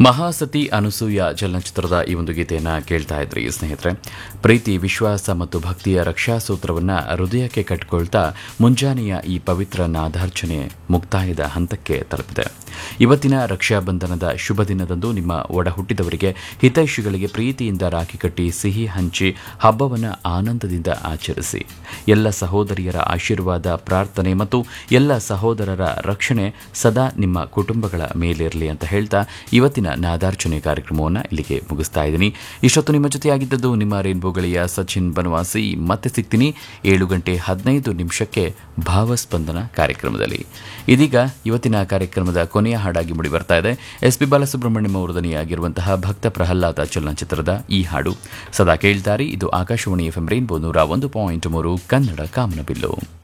ಮಹಾಸತಿ ಅನುಸೂಯ ಚಲನಚಿತ್ರದ ಈ ಒಂದು ಗೀತೆಯನ್ನು ಕೇಳ್ತಾ ಇದ್ರಿ ಸ್ನೇಹಿತರೆ ಪ್ರೀತಿ ವಿಶ್ವಾಸ ಮತ್ತು ಭಕ್ತಿಯ ರಕ್ಷಾ ಸೂತ್ರವನ್ನು ಹೃದಯಕ್ಕೆ ಕಟ್ಟಿಕೊಳ್ತಾ ಮುಂಜಾನೆಯ ಈ ಪವಿತ್ರ ನಾದಾರ್ಚನೆ ಮುಕ್ತಾಯದ ಹಂತಕ್ಕೆ ತಲುಪಿದೆ ಇವತ್ತಿನ ರಕ್ಷಾಬಂಧನದ ಶುಭ ದಿನದಂದು ನಿಮ್ಮ ಒಡ ಹುಟ್ಟಿದವರಿಗೆ ಹಿತೈಷಿಗಳಿಗೆ ಪ್ರೀತಿಯಿಂದ ರಾಖಿ ಕಟ್ಟಿ ಸಿಹಿ ಹಂಚಿ ಹಬ್ಬವನ್ನು ಆನಂದದಿಂದ ಆಚರಿಸಿ ಎಲ್ಲ ಸಹೋದರಿಯರ ಆಶೀರ್ವಾದ ಪ್ರಾರ್ಥನೆ ಮತ್ತು ಎಲ್ಲ ಸಹೋದರರ ರಕ್ಷಣೆ ಸದಾ ನಿಮ್ಮ ಕುಟುಂಬಗಳ ಮೇಲಿರಲಿ ಅಂತ ಹೇಳ್ತಾ ಇವತ್ತಿನ ನಾದಾರ್ಚನೆ ಕಾರ್ಯಕ್ರಮವನ್ನು ಇಲ್ಲಿಗೆ ಮುಗಿಸ್ತಾ ಇದ್ದೀನಿ ಇಷ್ಟೊತ್ತು ನಿಮ್ಮ ಜೊತೆಯಾಗಿದ್ದದ್ದು ನಿಮ್ಮ ರೇನ್ಬೋಗಳಿಯ ಸಚಿನ್ ಬನವಾಸಿ ಮತ್ತೆ ಸಿಗ್ತೀನಿ ಏಳು ಗಂಟೆ ಹದಿನೈದು ನಿಮಿಷಕ್ಕೆ ಭಾವಸ್ಪಂದನ ಕಾರ್ಯಕ್ರಮದಲ್ಲಿ ಇದೀಗ ಇವತ್ತಿನ ಕಾರ್ಯಕ್ರಮದ ಕೊನೆಯ ಹಾಡಾಗಿ ಮೂಡಿ ಬರ್ತಾ ಇದೆ ಎಸ್ ಪಿ ಬಾಲಸುಬ್ರಹ್ಮಣ್ಯಂ ಅವರ ದನಿಯಾಗಿರುವಂತಹ ಭಕ್ತ ಪ್ರಹ್ಲಾದ ಚಲನಚಿತ್ರದ ಈ ಹಾಡು ಸದಾ ಕೇಳ್ತಾರಿ ಇದು ಆಕಾಶವಾಣಿ ಎಫ್ ಎಂ ರೈನ್ಬೋ ನೂರ ಒಂದು ಪಾಯಿಂಟ್ ಮೂರು ಕನ್ನಡ ಕಾಮನಬಿಲ್ಲು